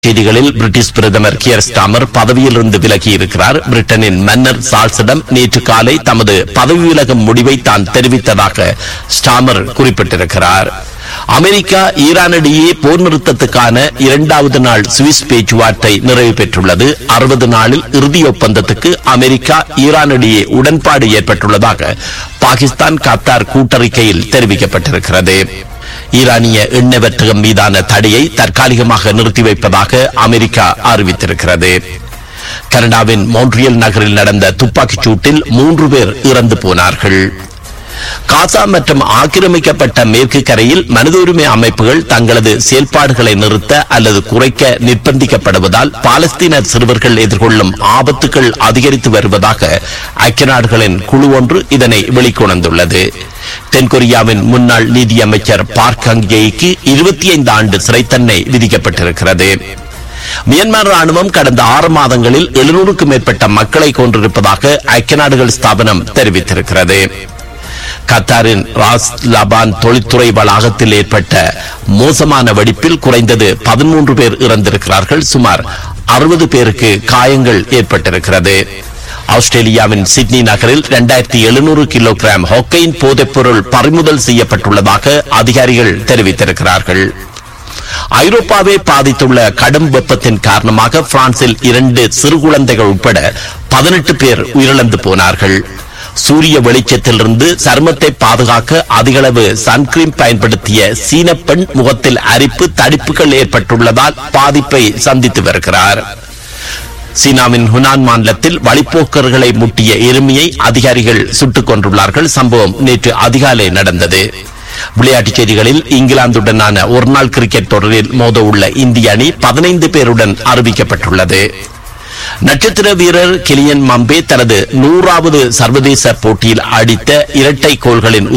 செய்திகளில் பிரிட்டிஷ் பிரதமர் gear Starmer பதவியிலிருந்து விலகி இருக்கிறார் பிரிட்டனின் மன்னர் சார்ல்ஸிடம் நேற்று காலை தமது பதவி விலகும் முடிவை தான் தெரிவித்ததாக ஸ்டாமர் குறிப்பிட்டிருக்கிறார் அமெரிக்கா ஈரானிடையே போர் நிறுத்தத்துக்கான இரண்டாவது நாள் சுவிஸ் பேச்சுவார்த்தை நிறைவு பெற்றுள்ளது அறுபது நாளில் இறுதி ஒப்பந்தத்துக்கு அமெரிக்கா ஈரானிடையே உடன்பாடு ஏற்பட்டுள்ளதாக பாகிஸ்தான் கத்தார் கூட்டறிக்கையில் தெரிவிக்கப்பட்டிருக்கிறது ஈரானிய எண்ணெய் வர்த்தகம் மீதான தடையை தற்காலிகமாக நிறுத்தி வைப்பதாக அமெரிக்கா அறிவித்திருக்கிறது கனடாவின் மோன்ட்ரியல் நகரில் நடந்த துப்பாக்கிச் சூட்டில் மூன்று பேர் இறந்து போனார்கள் காசா மற்றும் ஆக்கிரமிக்கப்பட்ட மேற்கு கரையில் மனித உரிமை அமைப்புகள் தங்களது செயல்பாடுகளை நிறுத்த அல்லது குறைக்க நிர்பந்திக்கப்படுவதால் பாலஸ்தீன சிறுவர்கள் எதிர்கொள்ளும் ஆபத்துகள் அதிகரித்து வருவதாக ஐக்கிய நாடுகளின் குழு ஒன்று இதனை வெளிக்கொணர்ந்துள்ளது தென்கொரியாவின் முன்னாள் நீதியமைச்சர் பார்க் ஹங்கேய்க்கு இருபத்தி ஐந்து ஆண்டு சிறை தண்டனை விதிக்கப்பட்டிருக்கிறது மியான்மர் ராணுவம் கடந்த ஆறு மாதங்களில் எழுநூறுக்கும் மேற்பட்ட மக்களை கொன்றிருப்பதாக ஐக்கிய நாடுகள் ஸ்தாபனம் தெரிவித்திருக்கிறது கத்தாரின் ராஸ் லபான் தொழில்துறை வளாகத்தில் ஏற்பட்ட மோசமான வெடிப்பில் குறைந்தது பதிமூன்று பேர் இறந்திருக்கிறார்கள் சுமார் அறுபது பேருக்கு காயங்கள் ஏற்பட்டிருக்கிறது ஆஸ்திரேலியாவின் சிட்னி நகரில் இரண்டாயிரத்தி எழுநூறு கிலோகிராம் ஹொக்கைன் போதைப்பொருள் பறிமுதல் செய்யப்பட்டுள்ளதாக அதிகாரிகள் தெரிவித்திருக்கிறார்கள் ஐரோப்பாவை பாதித்துள்ள கடும் வெப்பத்தின் காரணமாக பிரான்சில் இரண்டு சிறு குழந்தைகள் உட்பட பதினெட்டு பேர் உயிரிழந்து போனார்கள் சூரிய வெளிச்சத்திலிருந்து சருமத்தை பாதுகாக்க அதிகளவு சன்கிரீம் பயன்படுத்திய சீன பெண் முகத்தில் அரிப்பு தடிப்புகள் ஏற்பட்டுள்ளதால் பாதிப்பை சந்தித்து வருகிறார் சீனாவின் ஹுனான் மாநிலத்தில் வழிப்போக்கர்களை முட்டிய எருமையை அதிகாரிகள் சுட்டுக் கொண்டுள்ளார்கள் சம்பவம் நேற்று அதிகாலை நடந்தது விளையாட்டுச் செய்திகளில் இங்கிலாந்துடனான ஒருநாள் கிரிக்கெட் தொடரில் மோத உள்ள இந்திய அணி பதினைந்து பேருடன் அறிவிக்கப்பட்டுள்ளது நட்சத்திர வீரர் கிலியன் மம்பே தனது நூறாவது சர்வதேச போட்டியில் அடித்த இரட்டை கோல்களின்